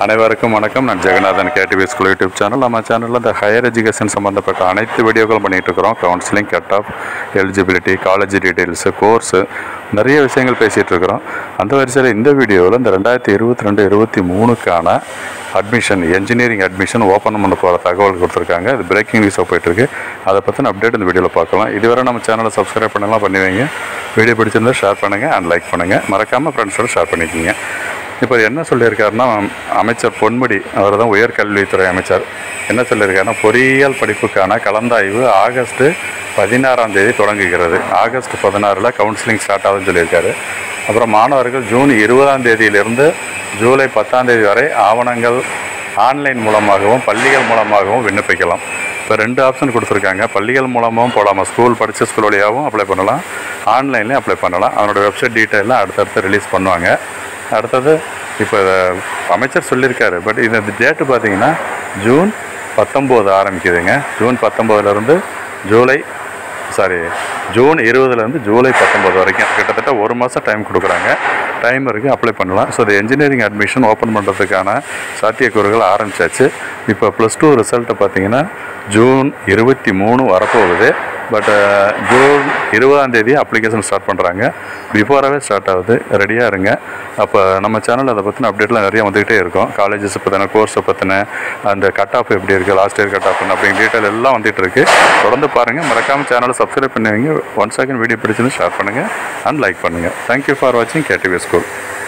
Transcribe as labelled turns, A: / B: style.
A: அனைவருக்கும் வணக்கம் நான் Jaganathan KTV school YouTube channel நம்ம சேனலில் இந்த ஹையர் எஜுகேஷன் சம்மந்தப்பட்ட அனைத்து வீடியோக்களும் பண்ணிகிட்டு இருக்கிறோம் counselling cut off eligibility college details course நிறைய விஷயங்கள் பேசிகிட்டு இருக்கிறோம் அந்த வரிசையில் இந்த வீடியோவில் இந்த ரெண்டாயிரத்தி இருபத்தி ரெண்டு இருபத்தி மூணுக்கான அட்மிஷன் என்ஜினியரிங் அட்மிஷன் ஓப்பன் பண்ண போகிற தகவல் கொடுத்துருக்காங்க அது பிரேக்கிங் நியூஸாக போயிட்டுருக்கு அதை பற்றின அப்டேட் இந்த வீடியோவில் பார்க்கலாம் இதுவரை நம்ம சேனலை சப்ஸ்கிரைப் பண்ணலாம் பண்ணுவீங்க வீடியோ பிடிச்சிருந்தா ஷேர் பண்ணுங்கள் அண்ட் லைக் பண்ணுங்கள் மறக்காமல் ஃப்ரெண்ட்ஸோட ஷேர் பண்ணிக்கிங்க இப்போ என்ன சொல்லியிருக்காருன்னா அமைச்சர் பொன்முடி அவர் தான் உயர்கல்வித்துறை அமைச்சர் என்ன சொல்லியிருக்காருன்னா பொறியியல் படிப்புக்கான கலந்தாய்வு ஆகஸ்ட் பதினாறாம் தேதி தொடங்குகிறது ஆகஸ்ட் பதினாறில் கவுன்சிலிங் ஸ்டார்ட் ஆகுதுன்னு சொல்லியிருக்காரு அப்புறம் மாணவர்கள் ஜூன் இருபதாம் தேதியிலிருந்து ஜூலை பத்தாம் தேதி வரை ஆவணங்கள் ஆன்லைன் மூலமாகவும் பள்ளிகள் மூலமாகவும் விண்ணப்பிக்கலாம் இப்போ ரெண்டு ஆப்ஷன் கொடுத்துருக்காங்க பள்ளிகள் மூலமாகவும் போகலாமா ஸ்கூல் படித்த ஸ்கூல் வழியாகவும் அப்ளை பண்ணலாம் ஆன்லைன்லேயும் அப்ளை பண்ணலாம் அதனோட வெப்சைட் டீட்டெயிலாம் அடுத்தடுத்து ரிலீஸ் பண்ணுவாங்க அடுத்தது இப்போ அமைச்சர் சொல்லியிருக்காரு பட் இந்த டேட்டு பார்த்தீங்கன்னா ஜூன் பத்தொம்போது ஆரம்பிக்குதுங்க ஜூன் பத்தொம்போதுலேருந்து ஜூலை சாரி ஜூன் இருபதுலேருந்து ஜூலை பத்தொம்போது வரைக்கும் கிட்டத்தட்ட ஒரு மாதம் டைம் கொடுக்குறாங்க டைம் இருக்குது அப்ளை பண்ணலாம் ஸோ இந்த இன்ஜினியரிங் அட்மிஷன் ஓப்பன் பண்ணுறதுக்கான சாத்தியக்கூறுகள் ஆரம்பிச்சாச்சு இப்போ ப்ளஸ் டூ ரிசல்ட்டை பார்த்தீங்கன்னா ஜூன் இருபத்தி மூணு வரப்போகுது பட் ஜூன் இருபதாம் தேதி அப்ளிகேஷன் ஸ்டார்ட் பண்ணுறாங்க பிஃபோராகவே ஸ்டார்ட் ஆகுது ரெடியாக இருங்க அப்போ நம்ம சேனல் அதை பற்றின அப்டேட்லாம் நிறைய வந்துக்கிட்டே இருக்கும் காலேஜஸ் பற்றின கோர்ஸை பற்றின அந்த கட் ஆஃப் எப்படி இருக்குது லாஸ்ட் இயர் கட் ஆஃப் அப்படிங்கிற டீட்டெயில் எல்லாம் வந்துட்டு இருக்கு தொடர்ந்து பாருங்கள் மறக்காமல் சேனலை சப்ஸ்கிரைப் பண்ணுவீங்க ஒன் செகண்ட் வீடியோ பிடிச்சிருந்து ஷேர் பண்ணுங்கள் அண்ட் லைக் பண்ணுங்கள் தேங்க்யூ ஃபார் வாட்சிங் கேடிவி ஸ்கூல்